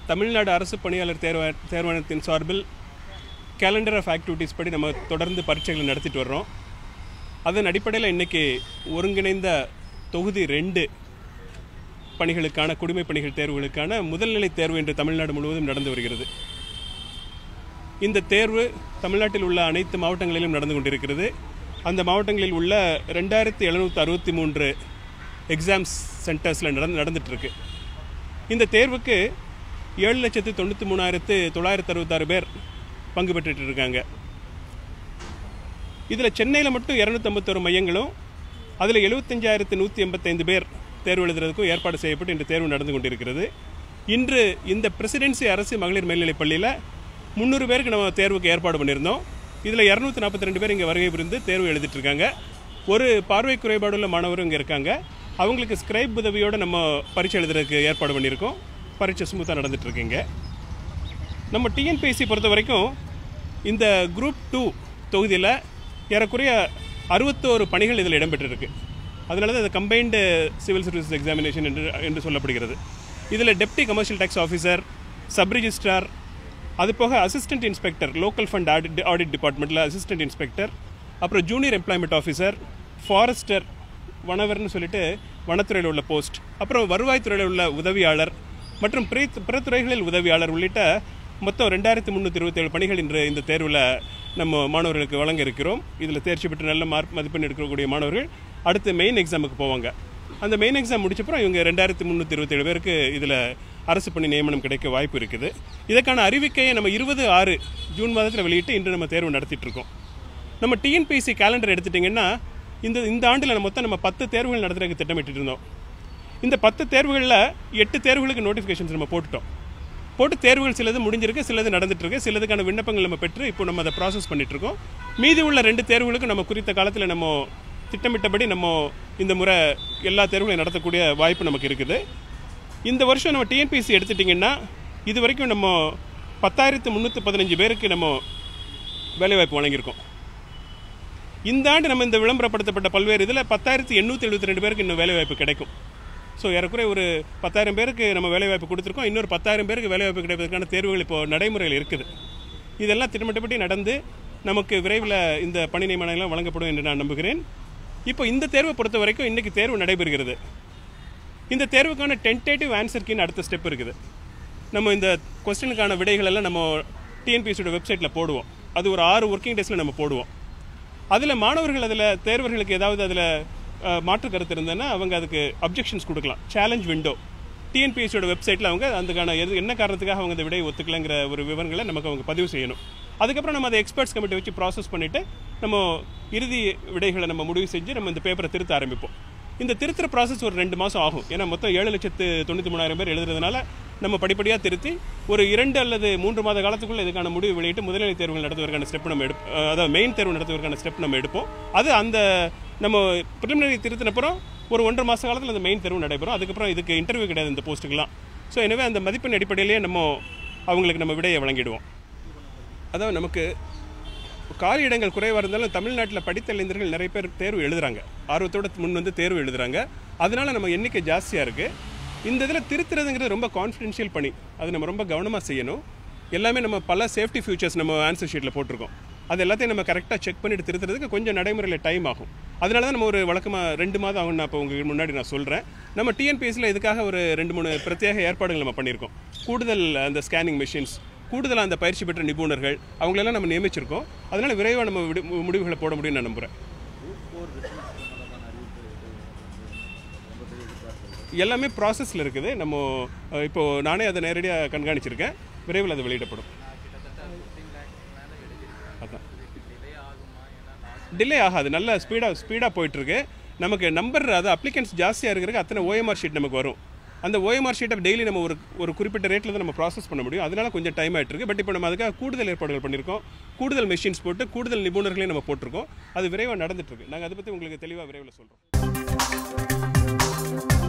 தமிழ்நாடு அரசு பணியாளர் தேர்வ தேர்வாணையத்தின் சார்பில் கேலண்டர் ஆஃப் ஆக்டிவிட்டீஸ் படி நம்ம தொடர்ந்து பரீட்சைகளை நடத்திட்டு வர்றோம் அதன் அடிப்படையில் இன்றைக்கி ஒருங்கிணைந்த தொகுதி ரெண்டு பணிகளுக்கான குடிமை பணிகள் தேர்வுகளுக்கான முதல்நிலை தேர்வு இன்று தமிழ்நாடு முழுவதும் நடந்து வருகிறது இந்த தேர்வு தமிழ்நாட்டில் உள்ள அனைத்து மாவட்டங்களிலும் நடந்து கொண்டிருக்கிறது அந்த மாவட்டங்களில் உள்ள ரெண்டாயிரத்தி எழுநூற்றி அறுபத்தி மூன்று எக்ஸாம்ஸ் சென்டர்ஸில் நடந்து நடந்துட்டுருக்கு இந்த தேர்வுக்கு ஏழு லட்சத்து தொண்ணூற்றி மூணாயிரத்து தொள்ளாயிரத்து அறுபத்தாறு பேர் பங்கு பெற்றுட்டு இருக்காங்க இதில் சென்னையில் மட்டும் இரநூத்தம்பத்தொரு மையங்களும் அதில் எழுபத்தஞ்சாயிரத்து நூற்றி எண்பத்தைந்து பேர் தேர்வு எழுதுறதுக்கும் ஏற்பாடு செய்யப்பட்டு இன்று தேர்வு நடந்து கொண்டிருக்கிறது இன்று இந்த பிரசிடென்சி அரசு மகளிர் மேல்நிலைப் பள்ளியில் முந்நூறு பேருக்கு நம்ம தேர்வுக்கு ஏற்பாடு பண்ணியிருந்தோம் இதில் இரநூத்தி நாற்பத்தி ரெண்டு பேர் இங்கே வருகை புரிந்து தேர்வு எழுதிட்டு இருக்காங்க ஒரு பார்வை குறைபாடுள்ள மாணவரும் இங்கே இருக்காங்க அவங்களுக்கு ஸ்கிரைப் உதவியோடு நம்ம பரீட்சை எழுதுறதுக்கு ஏற்பாடு பண்ணியிருக்கோம் பரீட்சை ஸ்மூத்தாக நடந்துட்டு இருக்குங்க நம்ம டிஎன்பிஎஸ்சி பொறுத்த வரைக்கும் இந்த குரூப் டூ தொகுதியில் ஏறக்குறைய அறுபத்தோரு பணிகள் இதில் இடம்பெற்றிருக்கு அதனால தான் இது கம்பைன்டு சிவில் சர்வீசஸ் எக்ஸாமினேஷன் என்று என்று சொல்லப்படுகிறது இதில் deputy commercial tax officer sub registrar அது போக assistant inspector local fund audit audit டிபார்ட்மெண்ட்டில் அசிஸ்டன்ட் இன்ஸ்பெக்டர் அப்புறம் ஜூனியர் எம்ப்ளாய்மெண்ட் ஆஃபீஸர் ஃபாரஸ்டர் வனவர்னு சொல்லிட்டு வனத்துறையில் உள்ள போஸ்ட் அப்புறம் வருவாய்த்துறையில் உள்ள உதவியாளர் மற்றும் பிற பிற துறைகளில் உதவியாளர் உள்ளிட்ட மொத்தம் ரெண்டாயிரத்தி முந்நூற்றி இருபத்தேழு பணிகள் இன்று இந்த தேர்வில் நம்ம மாணவர்களுக்கு வழங்க இருக்கிறோம் இதில் தேர்ச்சி பெற்று நல்ல மார்க் மதிப்பெண் எடுக்கக்கூடிய மாணவர்கள் அடுத்து மெயின் எக்ஸாமுக்கு போவாங்க அந்த மெயின் எக்ஸாம் முடிச்சப்பறம் இவங்க ரெண்டாயிரத்தி முந்நூற்றி இருபத்தேழு பேருக்கு இதில் அரசு பணி நியமனம் கிடைக்க வாய்ப்பு இருக்குது இதற்கான அறிவிக்கையை நம்ம இருபது ஆறு ஜூன் மாதத்தில் வெளியிட்டு இன்று நம்ம தேர்வு நடத்திட்டு இருக்கோம் நம்ம டிஎன்பிஎஸ்சி கேலண்டர் எடுத்துட்டிங்கன்னா இந்த இந்த ஆண்டில் மொத்தம் நம்ம பத்து தேர்வுகள் நடத்துறதுக்கு திட்டமிட்டு இருந்தோம் இந்த பத்து தேர்வுகளில் எட்டு தேர்வுகளுக்கு நோட்டிஃபிகேஷன்ஸ் நம்ம போட்டுட்டோம் போட்டு தேர்வுகள் சிலது முடிஞ்சிருக்கு சிலது நடந்துட்டு இருக்கு சிலதுக்கான விண்ணப்பங்கள் நம்ம பெற்று இப்போ நம்ம அதை ப்ராசஸ் பண்ணிட்டு இருக்கோம் மீதி உள்ள ரெண்டு தேர்வுகளுக்கு நம்ம குறித்த காலத்தில் நம்ம திட்டமிட்டபடி நம்ம இந்த முறை எல்லா தேர்வுகளையும் நடத்தக்கூடிய வாய்ப்பு நமக்கு இருக்குது இந்த வருஷம் நம்ம டிஎன்பிஎஸ்சி எடுத்துட்டிங்கன்னா இது வரைக்கும் நம்ம பத்தாயிரத்து முந்நூற்றி பதினஞ்சு பேருக்கு நம்ம வேலைவாய்ப்பு வழங்கியிருக்கோம் இந்த ஆண்டு நம்ம இந்த விளம்பரப்படுத்தப்பட்ட பல்வேறு இதில் பத்தாயிரத்தி எண்ணூற்றி எழுபத்தி ரெண்டு பேருக்கு இன்னும் வேலைவாய்ப்பு கிடைக்கும் ஸோ ஏறக்குறைய ஒரு பத்தாயிரம் பேருக்கு நம்ம வேலைவாய்ப்பு கொடுத்துருக்கோம் இன்னொரு பத்தாயிரம் பேருக்கு வேலைவாய்ப்பு கிடைப்பதற்கான தேர்வுகள் இப்போ நடைமுறையில் இருக்குது இதெல்லாம் திட்டமிட்டபடி நடந்து நமக்கு விரைவில் இந்த பணி நியமனங்கள்லாம் வழங்கப்படும் என்று நான் நம்புகிறேன் இப்போ இந்த தேர்வை பொறுத்த வரைக்கும் இன்றைக்கி தேர்வு நடைபெறுகிறது இந்த தேர்வுக்கான டென்டேட்டிவ் ஆன்சர்க்கின்னு அடுத்த ஸ்டெப் இருக்குது நம்ம இந்த கொஸ்டினுக்கான விடைகள் எல்லாம் நம்ம டிஎன்பிஎஸ்சியோட வெப்சைட்டில் போடுவோம் அது ஒரு ஆறு ஒர்க்கிங் டேஸில் நம்ம போடுவோம் அதில் மாணவர்கள் அதில் தேர்வர்களுக்கு ஏதாவது அதில் மாற்று கருத்து இருந்ததுன்னா அவங்க அதுக்கு அப்ஜெக்ஷன்ஸ் கொடுக்கலாம் சேலஞ்ச் விண்டோ டிஎன்பிஎஸ்சியோட வெப்சைட்டில் அவங்க அதுக்கான எது என்ன காரணத்துக்காக அவங்க இந்த விடையை ஒத்துக்கலைங்கிற ஒரு விவரங்களை நமக்கு அவங்க பதிவு செய்யணும் அதுக்கப்புறம் நம்ம அதை எக்ஸ்பர்ட்ஸ் கமிட்டி வச்சு ப்ராசஸ் பண்ணிவிட்டு நம்ம இறுதி விடைகளை நம்ம முடிவு செஞ்சு நம்ம இந்த பேப்பரை திருத்த ஆரம்பிப்போம் இந்த திருத்துற ப்ராசஸ் ஒரு ரெண்டு மாதம் ஆகும் ஏன்னா மொத்தம் ஏழு லட்சத்து தொண்ணூற்றி மூணாயிரம் பேர் எழுதுறதுனால நம்ம படிப்படியாக திருத்தி ஒரு இரண்டு அல்லது மூன்று மாத காலத்துக்குள்ள இதுக்கான முடிவு வெளியிட்டு முதல்நிலை தேர்வுகள் நடத்துவதற்கான ஸ்டெப் நம்ம எடுப்போம் அதாவது மெயின் தேர்வு நடத்துவதற்கான ஸ்டெப் நம்ம எடுப்போம் அது அந்த நம்ம ப்ரிலிமினரி திருத்தினப்புறம் ஒரு ஒன்றரை மாத காலத்தில் அந்த மெயின் தேர்வு நடைபெறும் அதுக்கப்புறம் இதுக்கு இன்டர்வியூ கிடையாது இந்த போஸ்ட்டுக்கெல்லாம் ஸோ எனவே அந்த மதிப்பெண் அடிப்படையிலேயே நம்ம அவங்களுக்கு நம்ம விடையை வழங்கிடுவோம் அதாவது நமக்கு காலி இடங்கள் குறைவாக இருந்தாலும் தமிழ்நாட்டில் படித்த இளைஞர்கள் நிறைய பேர் தேர்வு எழுதுறாங்க ஆர்வத்தோட முன் வந்து தேர்வு எழுதுறாங்க அதனால நம்ம எண்ணிக்கை ஜாஸ்தியாக இருக்குது இந்த இதில் திருத்துறதுங்கிறது ரொம்ப கான்ஃபிடென்ஷியல் பணி அது நம்ம ரொம்ப கவனமாக செய்யணும் எல்லாமே நம்ம பல சேஃப்டி ஃபியூச்சர்ஸ் நம்ம ஆன்சர் ஷீட்டில் போட்டிருக்கோம் அது எல்லாத்தையும் நம்ம கரெக்டாக செக் பண்ணிட்டு திருத்துறதுக்கு கொஞ்சம் நடைமுறையில் டைம் ஆகும் அதனால தான் நம்ம ஒரு வழக்கமாக ரெண்டு மாதம் ஆகும் நான் இப்போ உங்களுக்கு முன்னாடி நான் சொல்கிறேன் நம்ம டிஎன்பிஎஸ்சியில் இதுக்காக ஒரு ரெண்டு மூணு பிரத்யேக ஏற்பாடுகள் நம்ம பண்ணியிருக்கோம் கூடுதல் அந்த ஸ்கேனிங் மிஷின்ஸ் கூடுதலாக அந்த பயிற்சி பெற்ற நிபுணர்கள் அவங்களெல்லாம் நம்ம நியமிச்சிருக்கோம் அதனால விரைவாக நம்ம விடு முடிவுகளை போட முடியும்னு நான் நம்புகிறேன் எல்லாமே ப்ராசஸில் இருக்குது நம்ம அஹ், இப்போ நானே அதை நேரடியாக கண்காணிச்சிருக்கேன் விரைவில் அது வெளியிடப்படும் அதான் டிலே ஆகாது நல்ல ஸ்பீடாக ஸ்பீடாக போயிட்டுருக்கு நமக்கு நம்பர் அது அப்ளிகன்ஸ் ஜாஸ்தியாக இருக்கிறதுக்கு அத்தனை ஓஎம்ஆர் ஷீட் நமக்கு வரும் அந்த ஓஎம்ஆர் ஷீட்டை டெய்லி நம்ம ஒரு ஒரு குறிப்பிட்ட ரேட்டில் தான் நம்ம ப்ராசஸ் பண்ண முடியும் அதனால கொஞ்சம் டைம் ஆயிட்டு இருக்கு பட் இப்போ நம்ம அதுக்காக கூடுதல் ஏற்பாடுகள் பண்ணியிருக்கோம் கூடுதல் மெஷின்ஸ் போட்டு கூடுதல் நிபுணர்களையும் நம்ம போட்டிருக்கோம் அது விரைவாக நடந்துட்டு இருக்கு நாங்கள் அதை பற்றி உங்களுக்கு தெளிவாக விரைவில் சொல்கிறோம்